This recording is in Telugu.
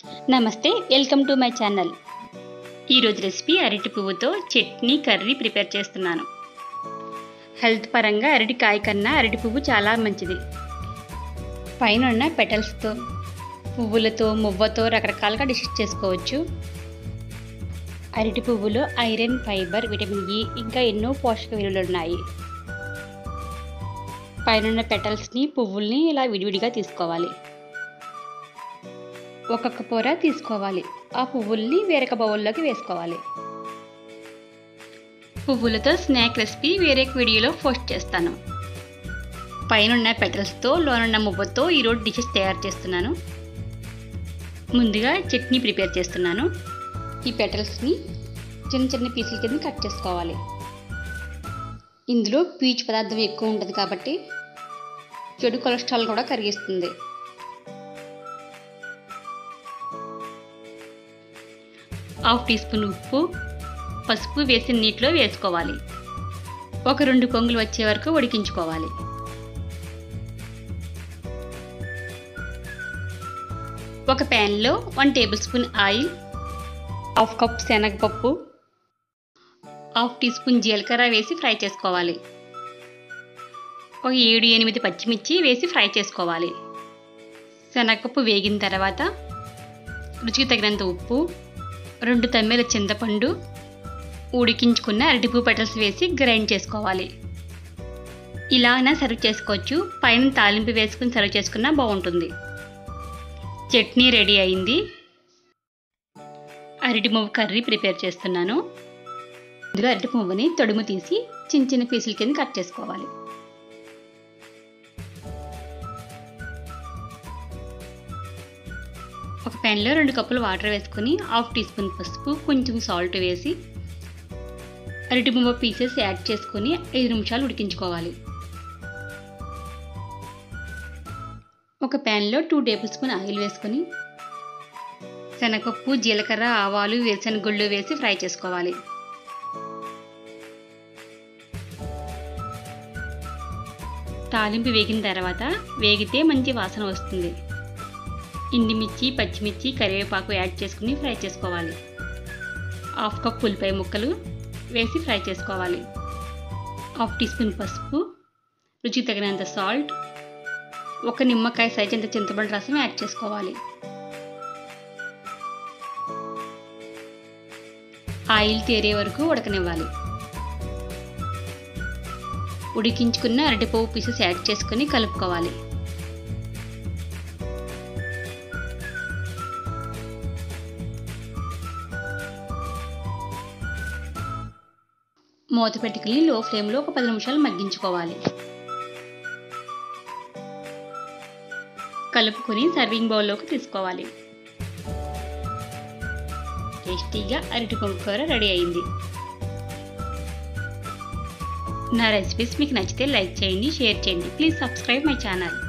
నమస్తే వెల్కమ్ టు మై ఛానల్ ఈరోజు రెసిపీ అరటి పువ్వుతో చట్నీ కర్రీ ప్రిపేర్ చేస్తున్నాను హెల్త్ పరంగా అరటి కాయ కన్నా అరటి పువ్వు చాలా మంచిది పైన ఉన్న పెటల్స్తో పువ్వులతో మువ్వతో రకరకాలుగా డిషెస్ చేసుకోవచ్చు అరటి పువ్వులో ఐరన్ ఫైబర్ విటమిన్ ఇ ఇంకా ఎన్నో పోషక విలువలు ఉన్నాయి పైన పెటల్స్ని పువ్వుల్ని ఇలా విడివిడిగా తీసుకోవాలి ఒక్కొక్క పొర తీసుకోవాలి ఆ పువ్వుల్ని వేరొక బౌల్లోకి వేసుకోవాలి పువ్వులతో స్నాక్ రెసిపీ వేరే వీడియోలో పోస్ట్ చేస్తాను పైన పెటల్స్తో లోనున్న మువ్వతో ఈరోజు డిషెస్ తయారు చేస్తున్నాను ముందుగా చట్నీ ప్రిపేర్ చేస్తున్నాను ఈ పెటల్స్ని చిన్న చిన్న పీసుల కింద కట్ చేసుకోవాలి ఇందులో పీచు పదార్థం ఎక్కువ ఉంటుంది కాబట్టి చెడు కొలెస్ట్రాల్ కూడా కరిగిస్తుంది హాఫ్ టీ స్పూన్ ఉప్పు పసుపు వేసిన నీటిలో వేసుకోవాలి ఒక రెండు కొంగులు వచ్చే వరకు ఉడికించుకోవాలి ఒక ప్యాన్లో one tablespoon oil half cup శనగపప్పు హాఫ్ టీ స్పూన్ జీలకర్ర వేసి ఫ్రై చేసుకోవాలి ఒక ఏడు ఎనిమిది పచ్చిమిర్చి వేసి ఫ్రై చేసుకోవాలి శనగపప్పు వేగిన తర్వాత రుచికి తగినంత ఉప్పు రెండు తమ్మెల చింతపండు ఉడికించుకున్న అరటిపూ పెటల్స్ వేసి గ్రైండ్ చేసుకోవాలి ఇలా అయినా సర్వ్ చేసుకోవచ్చు పైన తాలింపు వేసుకుని సర్వ్ చేసుకున్నా బాగుంటుంది చట్నీ రెడీ అయింది అరటి మువ్వ కర్రీ ప్రిపేర్ చేస్తున్నాను ఇందులో అరటి పువ్వుని తొడుము తీసి చిన్న చిన్న పీసుల కింద కట్ చేసుకోవాలి ఒక ప్యాన్లో రెండు కప్పులు వాటర్ వేసుకొని హాఫ్ టీ స్పూన్ పసుపు కొంచెం సాల్ట్ వేసి అరటి బొమ్మ పీసెస్ యాడ్ చేసుకొని ఐదు నిమిషాలు ఉడికించుకోవాలి ఒక ప్యాన్లో టూ టేబుల్ స్పూన్ ఆయిల్ వేసుకొని శనగపప్పు జీలకర్ర ఆవాలు వేరుశనగ గుళ్ళు వేసి ఫ్రై చేసుకోవాలి తాలింపు వేగిన తర్వాత వేగితే మంచి వాసన వస్తుంది ఎండిమిర్చి పచ్చిమిర్చి కరివేపాకు యాడ్ చేసుకుని ఫ్రై చేసుకోవాలి హాఫ్ కప్ ఉల్లిపాయ ముక్కలు వేసి ఫ్రై చేసుకోవాలి హాఫ్ టీ స్పూన్ పసుపు రుచికి తగినంత సాల్ట్ ఒక నిమ్మకాయ సైజ్ అంత చింతపండు రసం యాడ్ చేసుకోవాలి ఆయిల్ తేరే వరకు ఉడకనివ్వాలి ఉడికించుకున్న అరటిపువ్వు పీసెస్ యాడ్ చేసుకుని కలుపుకోవాలి మూత పెట్టుకుని లో ఫ్లేమ్లో ఒక పది నిమిషాలు మగ్గించుకోవాలి కలుపుకొని సర్వింగ్ బౌల్లోకి తీసుకోవాలి టేస్టీగా అరటి కూర రెడీ అయింది నా రెసిపీస్ మీకు నచ్చితే లైక్ చేయండి షేర్ చేయండి ప్లీజ్ సబ్స్క్రైబ్ మై ఛానల్